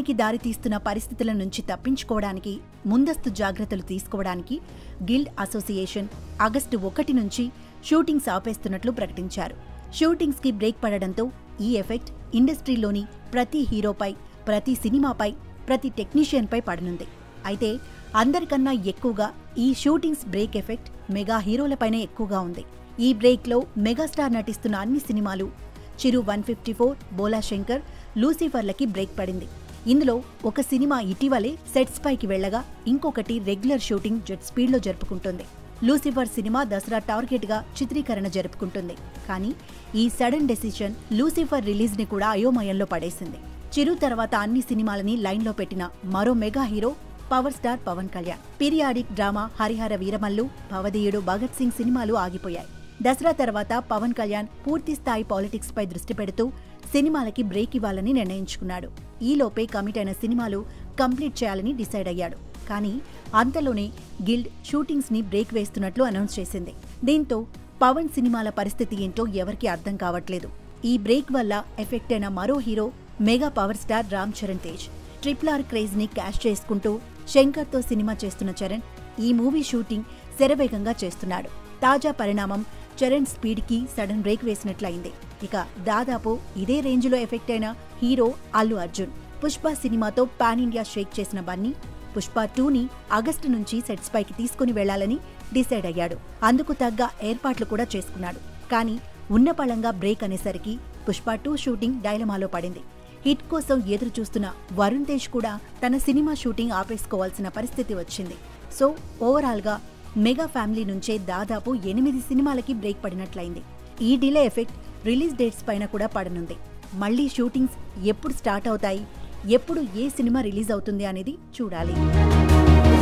నష్టానికి దారితీస్తున్న పరిస్థితుల నుంచి తప్పించుకోవడానికి ముందస్తు జాగ్రత్తలు తీసుకోవడానికి గిల్డ్ అసోసియేషన్ ఆగస్టు ఒకటి నుంచి షూటింగ్స్ ఆపేస్తున్నట్లు ప్రకటించారు షూటింగ్స్కి బ్రేక్ పడడంతో ఈ ఎఫెక్ట్ ఇండస్ట్రీలోని ప్రతి హీరోపై ప్రతి సినిమాపై ప్రతి టెక్నీషియన్పై పడనుంది అయితే అందరికన్నా ఎక్కువగా ఈ షూటింగ్స్ బ్రేక్ ఎఫెక్ట్ మెగా హీరోలపైనే ఎక్కువగా ఉంది ఈ బ్రేక్లో మెగాస్టార్ నటిస్తున్న అన్ని సినిమాలు Chiru one fifty four Bhola Shankar లూసిఫర్లకి బ్రేక్ పడింది ఇందులో ఒక సినిమా ఇటీవలే సెట్స్ పైకి వెళ్లగా ఇంకొకటి రెగ్యులర్ షూటింగ్ జెట్ స్పీడ్లో జరుపుకుంటుంది లూసిఫర్ సినిమా దసరా టార్గెట్గా చిత్రీకరణ జరుపుకుంటుంది కానీ ఈ సడన్ డెసిషన్ లూసిఫర్ రిలీజ్ని కూడా అయోమయంలో పడేసింది చిరు తర్వాత అన్ని సినిమాలని లైన్లో పెట్టిన మరో mega hero power star Pawan Kalyan periodic drama Harihara Veeramallu Bhavadeeyudu Bhagat Singh సినిమాలు ఆగిపోయాయి దసరా తర్వాత పవన్ కళ్యాణ్ పూర్తి స్థాయి పాలిటిక్స్ పై దృష్టి పెడుతూ సినిమాలకి బ్రేక్ ఇవ్వాలని నిర్ణయించుకున్నాడు ఈలోపే కమిట్ అయిన సినిమాలు కంప్లీట్ చేయాలని డిసైడ్ అయ్యాడు కానీ అంతలోనే గిల్డ్ షూటింగ్స్ ని బ్రేక్ వేస్తున్నట్లు అనౌన్స్ చేసింది దీంతో పవన్ సినిమాల పరిస్థితి ఏంటో ఎవరికీ అర్థం కావట్లేదు ఈ బ్రేక్ వల్ల ఎఫెక్ట్ అయిన మరో hero mega power star Ram Charan Tej triple R craze ని క్యాష్ చేసుకుంటూ శంకర్తో సినిమా చేస్తున్న చరణ్ ఈ మూవీ షూటింగ్ శరవేగంగా చేస్తున్నాడు తాజా పరిణామం చరణ్ స్పీడ్ కి సడన్ బ్రేక్ వేసినట్లయింది ఇక దాదాపు ఇదే రేంజ్ లో ఎఫెక్ట్ అయిన హీరో అల్లు అర్జున్ పుష్ప సినిమాతో పాన్ ఇండియా షేక్ చేసిన బన్నీ పుష్ప టూని ఆగస్టు నుంచి సెట్స్ పైకి తీసుకుని వెళ్లాలని డిసైడ్ అయ్యాడు అందుకు తగ్గ ఏర్పాట్లు కూడా చేసుకున్నాడు కానీ ఉన్నపళంగా బ్రేక్ అనేసరికి పుష్ప టూ షూటింగ్ డైలమాలో పడింది హిట్ కోసం ఎదురు చూస్తున్న వరుణ్ తేజ్ కూడా తన సినిమా షూటింగ్ ఆపేసుకోవాల్సిన పరిస్థితి వచ్చింది సో ఓవరాల్గా మెగా ఫ్యామిలీ నుంచే దాదాపు ఎనిమిది సినిమాలకి బ్రేక్ పడినట్లయింది ఈ డిలే ఎఫెక్ట్ రిలీజ్ డేట్స్ పైన కూడా పడనుంది మళ్ళీ షూటింగ్స్ ఎప్పుడు స్టార్ట్ అవుతాయి ఎప్పుడు ఏ సినిమా రిలీజ్ అవుతుంది అనేది చూడాలి